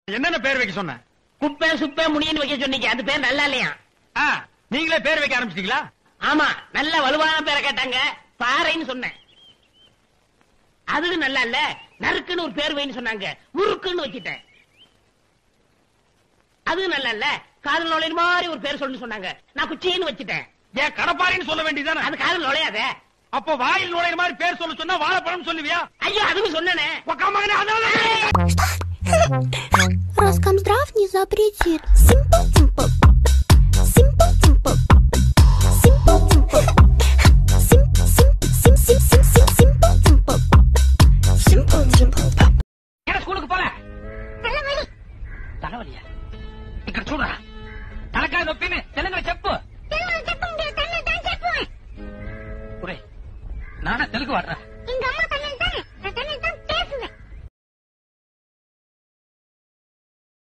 என்னென்ன பேர் வைக்க சொன்ன குப்பை சுப்பை முடின்னு வைக்க சொன்னீங்க அது பேர் நல்லா இல்லையா ஆ, நீங்களே பேர் வைக்க ஆரம்பிச்சிட்டீங்களா ஆமா நல்ல வலுவான பேரை கேட்டாங்க பாறைன்னு சொன்னேன் அது நல்லா இல்ல நறுக்குன்னு ஒரு பேர் வைன்னு சொன்னாங்க முறுக்குன்னு வச்சிட்டேன் அது நல்லா இல்ல காதல் நுழைய மாதிரி ஒரு பேர் சொல்லு சொன்னாங்க நான் குச்சின்னு வச்சிட்டேன் ஏன் கடப்பாரின்னு சொல்ல வேண்டியதானே அது காதல் நுழையாத அப்போ வாயில் நுழையிற மாதிரி பேர் சொல்ல சொன்னா வாழைப்பழம் சொல்லுவியா ஐயோ அதுவும் சொன்னனே உக்கா மகனே அதனால Роскомздрав не запретит. Simple-simple. Simple-simple. Simple-simple. Sim-sim-sim-sim-sim-simple. Simple-simple. ஏன் ஸ்கூலுக்கு போல தலைவலியா ఇక్కడ చూడరా తలకాయ నొప్పిని తెలంగాణ చెప్పు ఒరే నాన్న తెలుగు వాడరా